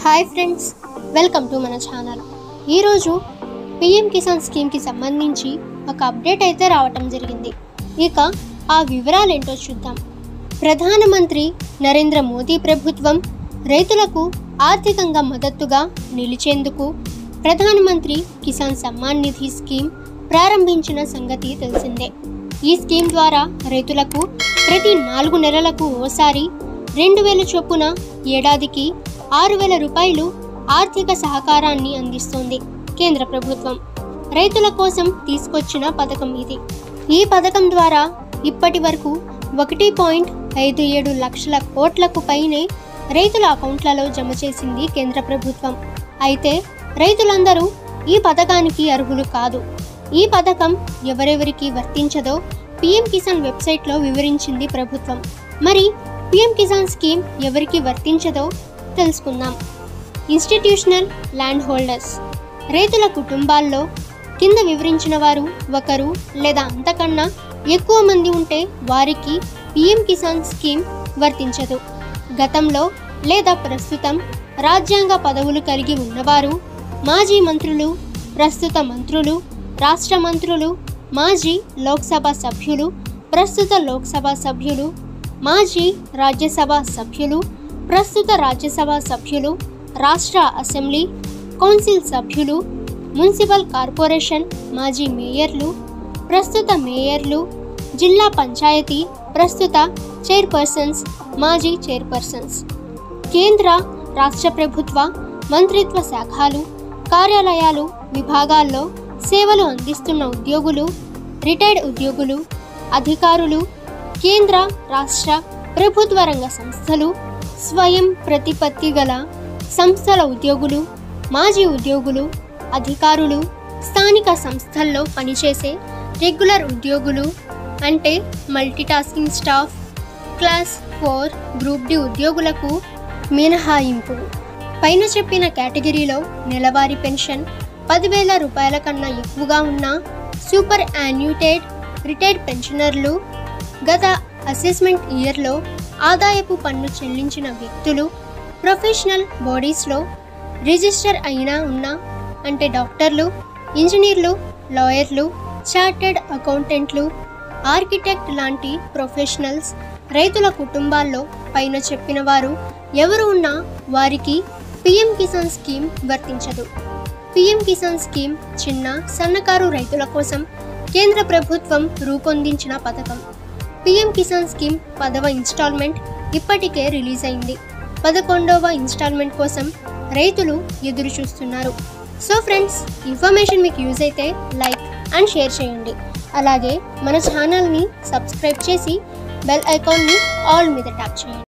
hi friends welcome to మన channel ఈరోజు PM Kisan స్కీమ్కి సంబంధించి ఒక అప్డేట్ అయితే రావటం జరిగింది ఇక ఆ వివరాలు ఏంటో చూద్దాం ప్రధానమంత్రి నరేంద్ర మోదీ ప్రభుత్వం రైతులకు ఆర్థికంగా మద్దతుగా నిలిచేందుకు ప్రధానమంత్రి కిసాన్ సమ్మాన్ నిధి స్కీమ్ ప్రారంభించిన సంగతి తెలిసిందే ఈ స్కీమ్ ద్వారా రైతులకు ప్రతి నాలుగు నెలలకు ఓసారి రెండు వేల చొప్పున ఏడాదికి ఆరు వేల రూపాయలు ఆర్థిక సహకారాన్ని అందిస్తోంది కేంద్ర ప్రభుత్వం రైతుల కోసం తీసుకొచ్చిన పథకం ఇది ఈ పథకం ద్వారా ఇప్పటి వరకు ఒకటి పాయింట్ ఐదు ఏడు లక్షల కోట్లకు పైనే రైతుల అకౌంట్లలో జమ చేసింది కేంద్ర ప్రభుత్వం అయితే రైతులందరూ ఈ పథకానికి అర్హులు కాదు ఈ పథకం ఎవరెవరికి వర్తించదో పిఎం కిసాన్ వెబ్సైట్లో వివరించింది ప్రభుత్వం మరి పిఎం కిసాన్ స్కీమ్ ఎవరికి వర్తించదో తెలుసుకుందాం ఇన్స్టిట్యూషనల్ ల్యాండ్ హోల్డర్స్ రైతుల కుటుంబాల్లో కింద వివరించిన వారు ఒకరు లేదా అంతకన్నా ఎక్కువ మంది ఉంటే వారికి పిఎం కిసాన్ స్కీమ్ వర్తించదు గతంలో లేదా ప్రస్తుతం రాజ్యాంగ పదవులు కలిగి ఉన్నవారు మాజీ మంత్రులు ప్రస్తుత మంత్రులు రాష్ట్ర మంత్రులు మాజీ లోక్సభ సభ్యులు ప్రస్తుత లోక్సభ సభ్యులు మాజీ రాజ్యసభ సభ్యులు ప్రస్తుత రాజ్యసభ సభ్యులు రాష్ట్ర అసెంబ్లీ కౌన్సిల్ సభ్యులు మున్సిపల్ కార్పొరేషన్ మాజీ మేయర్లు ప్రస్తుత మేయర్లు జిల్లా పంచాయతీ ప్రస్తుత చైర్పర్సన్స్ మాజీ చైర్పర్సన్స్ కేంద్ర రాష్ట్ర ప్రభుత్వ మంత్రిత్వ శాఖలు కార్యాలయాలు విభాగాల్లో సేవలు అందిస్తున్న ఉద్యోగులు రిటైర్డ్ ఉద్యోగులు అధికారులు కేంద్ర రాష్ట్ర ప్రభుత్వ రంగ సంస్థలు స్వయం ప్రతిపత్తి గల సంస్థల ఉద్యోగులు మాజీ ఉద్యోగులు అధికారులు స్థానిక సంస్థల్లో పనిచేసే రెగ్యులర్ ఉద్యోగులు అంటే multitasking staff class four group D ఉద్యోగులకు మినహాయింపు పైన చెప్పిన కేటగిరీలో నెలవారీ పెన్షన్ పదివేల రూపాయల కన్నా ఎక్కువగా ఉన్న సూపర్ యాన్యూటెడ్ రిటైర్డ్ పెన్షనర్లు గత అసెస్మెంట్ ఇయర్లో ఆదాయపు పన్ను చెల్లించిన వ్యక్తులు ప్రొఫెషనల్ బాడీస్లో రిజిస్టర్ అయినా ఉన్న అంటే డాక్టర్లు ఇంజనీర్లు లాయర్లు చార్టెడ్ అకౌంటెంట్లు ఆర్కిటెక్ట్ లాంటి ప్రొఫెషనల్స్ రైతుల కుటుంబాల్లో పైన చెప్పిన వారు ఎవరు ఉన్నా వారికి పిఎం కిసాన్ స్కీమ్ వర్తించదు పిఎం కిసాన్ స్కీమ్ చిన్న సన్నకారు రైతుల కోసం కేంద్ర ప్రభుత్వం రూపొందించిన పథకం పిఎం కిసాన్ స్కీమ్ పదవ ఇన్స్టాల్మెంట్ ఇప్పటికే రిలీజ్ అయింది పదకొండవ ఇన్స్టాల్మెంట్ కోసం రైతులు ఎదురు చూస్తున్నారు సో ఫ్రెండ్స్ ఇన్ఫర్మేషన్ మీకు యూజ్ అయితే లైక్ అండ్ షేర్ చేయండి అలాగే మన ఛానల్ని సబ్స్క్రైబ్ చేసి బెల్ ఐకాన్ని ఆల్ మీద ట్యాప్ చేయండి